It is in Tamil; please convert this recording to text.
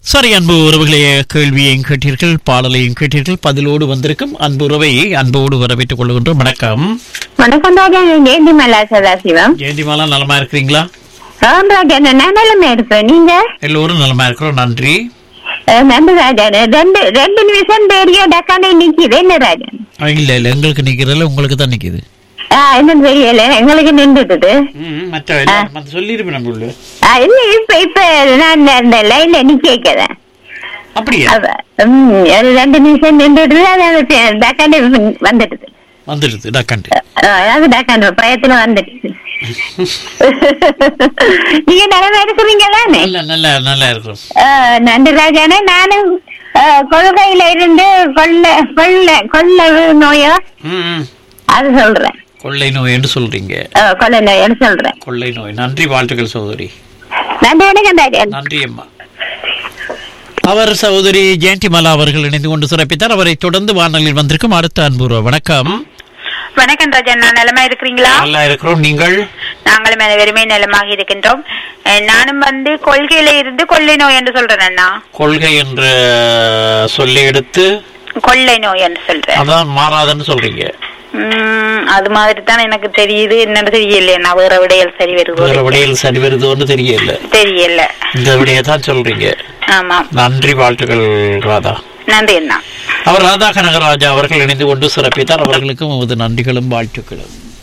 சரி அன்பு உறவுகளே கேள்வியையும் கேட்டீர்கள் பாடலையும் கேட்டீர்கள் பதிலோடு வந்திருக்கும் அன்பு உறவை அன்போடு வரவேற்றுக் கொள்கின்றோம் வணக்கம் வணக்கம் ராஜா ஜெயந்தி மல்லா சதாசிவம் ஜெயந்திமாலா நலமா இருக்கிறீங்களா ஆம் ராஜா நான் நிலைமை இருப்பேன் நீங்க எல்லோரும் நலமா இருக்கிறோம் நன்றி அஹ், நன்றி ராஜா ரெண்டு ரெண்டு நிமிஷம் பெரிய டக்கானே நிக்குது என்ன ராஜா ஆ, இல்ல இல்ல எங்களுக்கு நிக்கிறதுல உங்களுக்கு தான் நிக்குது ஆ, என்னன்னு தெரியல எங்களுக்கு நின்றுட்டுது மற்ற மற்ற சொல்லிருப்பேன் நம்மள ஆ, இல்ல இப்ப இப்ப நான் அந்த லைன்ல நிக்க வைக்கிறேன் அப்படியா அவ- ம், ஒரு ரெண்டு நிமிஷம் நின்றுட்டு டக்கானே வந்துடுது வந்துடுது டக்கண்டு ஆ, அதாவது டக்கான பயத்துல வந்துடுது நீங்க நிலைமை இருக்கிறீங்க தானே நல்ல நல்ல நல்லா இருக்கும் ஆஹ் நன்றி ராஜானே நானும் ஆஹ், கொள்கையில இருந்து கொள்ள கொள்ள கொள்ள நோயோ ம், ம். அது சொல்றேன் கொள்ளை நோய் என்று சொல்றீங்க ஆஹ், கொள்ளை நோய்னு சொல்றேன் கொள்ளை நோய் நன்றி வாழ்த்துக்கள் சகோதரி நன்றி வணக்கம் ராஜா நன்றி அம்மா அவர் சகோதரி ஜெயந்திமாலா அவர்கள் இணைந்து கொண்டு சிறப்பித்தார் அவரை தொடர்ந்து வானொலியில் வந்திருக்கும் அடுத்த அன்புறவு வணக்கம் வணக்கம் ராஜா நான் நலமா இருக்கிறீங்களா நல்லா இருக்கிறோம் நீங்கள் நாங்களும் அனைவருமே நலமாக இருக்கின்றோம் அஹ் நானும் வந்து கொள்கையில இருந்து கொள்ளை நோய் என்று சொல்றேன் அண்ணா கொள்கை என்ற சொல்லி எடுத்து கொள்ளை நோய் என்று சொல்றேன் அதான் மாறாதுன்னு சொல்றீங்க உம், அது மாதிரி தான் எனக்கு தெரியுது என்னன்னு தெரியல நான் வேற விடையல் சரி வேற வருது விடையில் சரி வருதோன்னு தெரியல தெரியல இந்த விடையை தான் சொல்றீங்க ஆமாம் நன்றி வாழ்த்துக்கள் ராதா நன்றி அண்ணா அவர் ராதா கனகராஜா அவர்கள் இணைந்து கொண்டு சிறப்பித்தார் அவர்களுக்கும் உமது நன்றிகளும் வாழ்த்துக்களும்